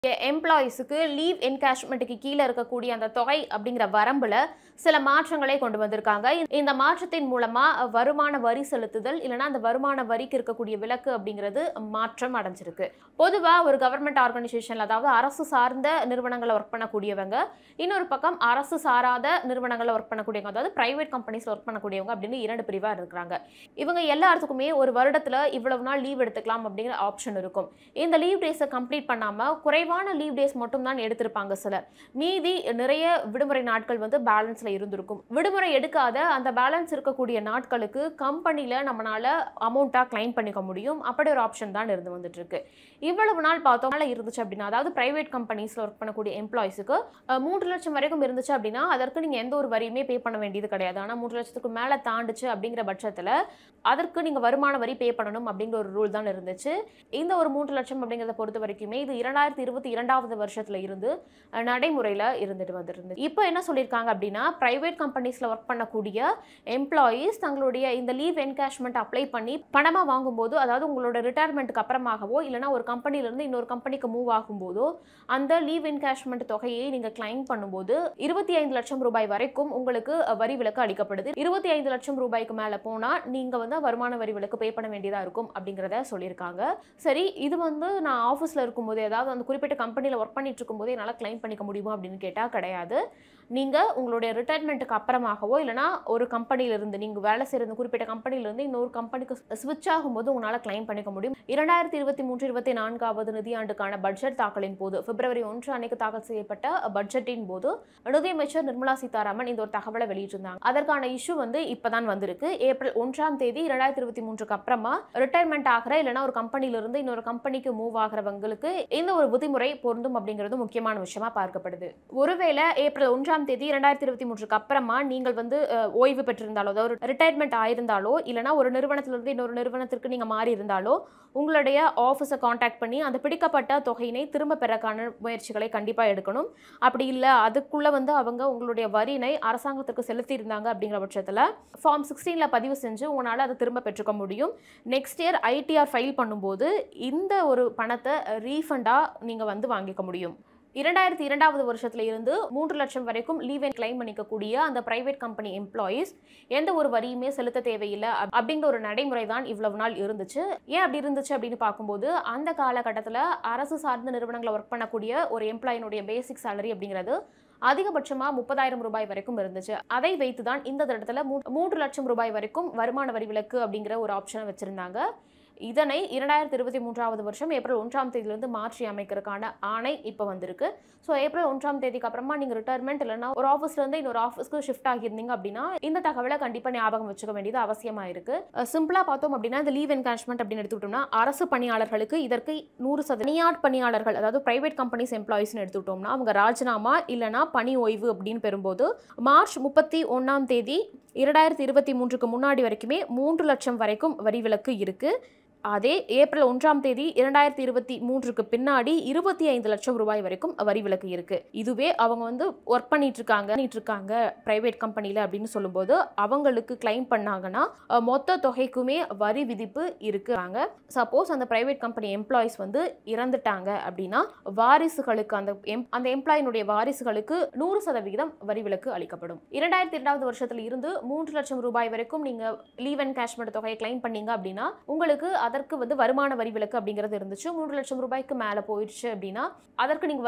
எம்ப்ளாயீஸுக்கு leave என்கேஷ்மெண்ட்டுக்கு கீழே இருக்கக்கூடிய அந்த தொகை அப்படிங்கிற வரம்புல சில மாற்றங்களை கொண்டு வந்திருக்காங்க இந்த மாற்றத்தின் மூலமா வருமான வரி செலுத்துதல் இல்லைன்னா அந்த வருமான வரிக்கு இருக்கக்கூடிய விலக்கு அப்படிங்கிறது மாற்றம் அடைஞ்சிருக்கு பொதுவா ஒரு கவர்மெண்ட் ஆர்கனைசேஷன்ல அதாவது அரசு சார்ந்த நிறுவனங்களை ஒர்க் பண்ணக்கூடியவங்க இன்னொரு பக்கம் அரசு சாராத நிறுவனங்களில் ஒர்க் பண்ணக்கூடியவங்க அதாவது பிரைவேட் கம்பெனிஸ்ல ஒர்க் பண்ணக்கூடியவங்க அப்படின்னு இரண்டு பிரிவா இருக்கிறாங்க இவங்க எல்லாத்துக்குமே ஒரு வருடத்துல இவ்வளவு நாள் லீவ் எடுத்துக்கலாம் அப்படிங்கிற ஆப்ஷன் இருக்கும் இந்த லீவ் டேஸை கம்ப்ளீட் பண்ணாம குறைவான லீவ் டேஸ் மட்டும் தான் எடுத்திருப்பாங்க சிலர் மீதி நிறைய விடுமுறை நாட்கள் வந்து பேலன்ஸ்ல இருந்திருக்கும் விடுமுறை எடுக்காத அந்த பேலன்ஸ் இருக்கக்கூடிய நாட்களுக்கு கம்பெனில நம்மளால அமௌண்ட்டா கிளைம் பண்ணிக்க முடியும் அப்படி ஒரு ஆப்ஷன் தான் இருந்து வந்துட்டு இருக்கு இவ்வளவு நாள் பார்த்தோம் நாள் இருந்துச்சு அப்படின்னா அதாவது பிரைவேட் கம்பெனிஸ்ல ஒர்க் பண்ணக்கூடிய எம்ப்ளாயிஸுக்கு மூன்று லட்சம் வரைக்கும் இருந்துச்சு அப்படின்னா அதற்கு நீங்க எந்த ஒரு வரியுமே பே பண்ண வேண்டியது கிடையாது ஆனா மூன்று லட்சத்துக்கு மேல தாண்டுச்சு அப்படிங்கிற பட்சத்துல அதற்கு நீங்க வருமான வரி பே பண்ணணும் அப்படிங்கிற ஒரு ரூல் தான் இருந்துச்சு இந்த ஒரு மூன்று லட்சம் அப்படிங்கிறத பொறுத்த வரைக்குமே இது இரண்டாயிரத்தி இருபத்தி இரண்டாவது வருஷத்துல இருந்து அஹ், நடைமுறையில இருந்துட்டு வந்துருந்து இப்போ என்ன சொல்லியிருக்காங்க அப்படின்னா பிரைவேட் கம்பெனிஸ்ல ஒர்க் பண்ணக்கூடிய எம்ப்ளாயீஸ் தங்களுடைய இந்த லீவ் என்கேஷ்மெண்ட் அப்ளை பண்ணி பணமா வாங்கும்போது அதாவது உங்களோட ரிட்டையர்மெண்ட்டுக்கு அப்புறமாகவோ இல்லைனா ஒரு கம்பெனில இருந்து இன்னொரு கம்பெனிக்கு மூவ் ஆகும்போதோ அந்த லீவ் என்கேஷ்மெண்ட் தொகையை நீங்க கிளைம் பண்ணும்போது இருபத்தி ஐந்து லட்சம் ரூபாய் வரைக்கும் உங்களுக்கு அஹ், வரி விலக்கு அளிக்கப்படுது இருபத்தி ஐந்து லட்சம் ரூபாய்க்கு மேல போனா நீங்க வந்து வருமான வரி விலக்கு பே பண்ண வேண்டியதா இருக்கும் அப்படிங்கிறத சொல்லியிருக்காங்க சரி இது வந்து நான் ஆஃபீஸில் இருக்கும்போது ஏதாவது அந்த குறிப்பிட்ட கம்பெனியில் ஒர்க் பண்ணிட்டு இருக்கும்போது என்னால் கிளைம் பண்ணிக்க முடியுமா அப்படின்னு கேட்டால் கிடையாது நீங்கள் உங்களுடைய ரிட்டையர்மெண்ட்டுக்கு அப்புறமாகவோ இல்லைனா ஒரு கம்பெனியிலிருந்து நீங்கள் வேலை செய்கிற குறிப்பிட்ட கம்பெனியிலிருந்து இன்னொரு கம்பெனிக்கு ஸ்விட்ச் ஆகும்போது உங்களால் கிளைம் பண்ணிக்க முடியும் இரண்டாயிரத்தி இருபத்தி மூன்று இருபத்தி நான்காவது நிதியாண்டுக்கான பட்ஜெட் தாக்கலின் போது பிப்ரவரி ஒன்று அன்னைக்கு தாக்கல் செய்யப்பட்ட பட்ஜெட்டின் போது நிதியமைச்சர் நிர்மலா சீதாராமன் இந்த ஒரு தகவலை வெளியிட்டிருந்தாங்க அதற்கான இஷ்யூ வந்து இப்பதான் வந்திருக்கு ஏப்ரல் ஒன்றாம் தேதி இரண்டாயிரத்தி இருபத்தி மூன்றுக்கு அப்புறமா ரிட்டையர்மெண்ட் ஆகிற இல்லைன்னா ஒரு கம்பெனில இருந்து இன்னொரு கம்பெனிக்கு மூவ் ஆகிறவங்களுக்கு இந்த ஒரு விதிமுறை பொருந்தும் அப்படிங்கிறது முக்கியமான விஷயமா பார்க்கப்படுது ஒருவேளை ஏப்ரல் ஒன்றாம் தேதி இரண்டாயிரத்தி இருபத்தி மூன்றுக்கு அப்புறமா நீங்கள் வந்து அஹ், ஓய்வு பெற்றிருந்தாலோ அதாவது ரிட்டையர்மெண்ட் ஆயிருந்தாலோ இல்லைன்னா ஒரு நிறுவனத்திலிருந்து இன்னொரு நிறுவனத்திற்கு நீங்க மாறி இருந்தாலோ உங்களுடைய ஆஃபீஸை காண்டாக்ட் பண்ணி அந்த பிடிக்கப்பட்ட தொகையினை திரும்ப பெறக்கான முயற்சிகளை கண்டிப்பாக எடுக்கணும் அப்படி இல்லை அதுக்குள்ளே வந்து அவங்க உங்களுடைய வரியினை அரசாங்கத்திற்கு செலுத்தி இருந்தாங்க அப்படிங்கிற பட்சத்தில் ஃபார்ம் சிக்ஸ்டீனில் பதிவு செஞ்சு உங்களால் அதை திரும்ப பெற்றுக்க முடியும் நெக்ஸ்ட் இயர் ஐடிஆர் ஃபைல் பண்ணும்போது இந்த ஒரு பணத்தை ரீஃபண்டாக நீங்கள் வந்து வாங்கிக்க முடியும் இரண்டாயிரத்தி இரண்டாவது வருஷத்துல இருந்து மூன்று லட்சம் வரைக்கும் லீவ் அண்ட் கிளைம் பண்ணிக்கக்கூடிய அந்த பிரைவேட் கம்பெனி எம்ப்ளாயீஸ் எந்த ஒரு வரியுமே செலுத்த தேவையில்லை அப்- அப்படிங்கிற ஒரு நடைமுறை தான் இவ்வளவு நாள் இருந்துச்சு ஏன் அப்படி இருந்துச்சு அப்படின்னு பார்க்கும்போது அந்த காலகட்டத்தில் அரசு சார்ந்த நிறுவனங்களை ஒர்க் பண்ணக்கூடிய ஒரு எம்ப்ளாயினுடைய பேசிக் சேலரி அப்படிங்கிறது அதிகபட்சமா முப்பதாயிரம் ரூபாய் வரைக்கும் இருந்துச்சு அதை வைத்து தான் இந்த தடத்துல மூ- மூன்று லட்சம் ரூபாய் வரைக்கும் வருமான வரி விலக்கு அப்படிங்கிற ஒரு ஆப்ஷனை வச்சிருந்தாங்க இதனை இரண்டாயிரத்தி இருபத்தி மூன்றாவது வருஷம் ஏப்ரல் ஒன்றாம் தேதியிலிருந்து மாற்றி அமைக்கிறதுக்கான ஆணை இப்போ வந்திருக்கு ஸோ ஏப்ரல் ஒன்றாம் தேதிக்கு அப்புறமா நீங்கள் ரிட்டையர்மெண்ட் இல்லைன்னா ஒரு ஆஃபீஸ்ல இருந்து இன்னொரு ஆஃபீஸ்க்கு ஷிஃப்ட் ஆகியிருந்தீங்க அப்படின்னா இந்த தகவலை கண்டிப்பாக ஞாபகம் வச்சுக்க வேண்டியது அவசியமா இருக்கு சிம்பிளாக பார்த்தோம் அப்படின்னா இந்த லீவ் என்கேஷ்மெண்ட் அப்படின்னு எடுத்துக்கிட்டோம்னா அரசு பணியாளர்களுக்கு இதற்கு நூறு சதவீதம் தனியார் பணியாளர்கள் அதாவது பிரைவேட் கம்பெனிஸ் எம்ப்ளாயிஸ்னு எடுத்துக்கிட்டோம்னா அவங்க ராஜினாமா இல்லைனா பணி ஓய்வு அப்படின்னு பெறும்போது மார்ச் முப்பத்தி ஒன்றாம் தேதி இரண்டாயிரத்தி இருபத்தி மூன்றுக்கு முன்னாடி வரைக்குமே மூன்று லட்சம் வரைக்கும் வரி விலக்கு இருக்கு அதே ஏப்ரல் ஒன்றாம் தேதி இரண்டாயிரத்தி இருபத்தி மூன்றுக்கு பின்னாடி இருபத்தி ஐந்து லட்சம் ரூபாய் வரைக்கும் வரி விலக்கு இருக்கு இதுவே அவங்க வந்து ஒர்க் பண்ணிட்டு இருக்காங்க பண்ணிட்டு இருக்காங்க பிரைவேட் கம்பெனில அப்படின்னு சொல்லும்போது அவங்களுக்கு கிளைம் பண்ணாங்கன்னா அஹ், மொத்த தொகைக்குமே வரி விதிப்பு இருக்குறாங்க சப்போஸ் அந்த பிரைவேட் கம்பெனி எம்ப்ளாயிஸ் வந்து இறந்துட்டாங்க அப்படின்னா வாரிசுகளுக்கு அந்த em- அந்த எம்ப்ளாயினுடைய வாரிசுகளுக்கு நூறு சதவிகிதம் வரி விலக்கு அளிக்கப்படும் இரண்டாயிரத்தி இரண்டாவது வருஷத்துல இருந்து மூன்று லட்சம் ரூபாய் வரைக்கும் நீங்க லீவ் அண்ட் கேஷ்மெண்ட் தொகையை கிளைம் பண்ணீங்க அப்படின்னா உங்களுக்கு அதற்கு வந்து வருமான வரி விலக்கு அப்படிங்கிறது இருந்துச்சு மூன்று லட்சம் ரூபாய்க்கு மேல போயிடுச்சு அப்படின்னா அதற்கு நீங்க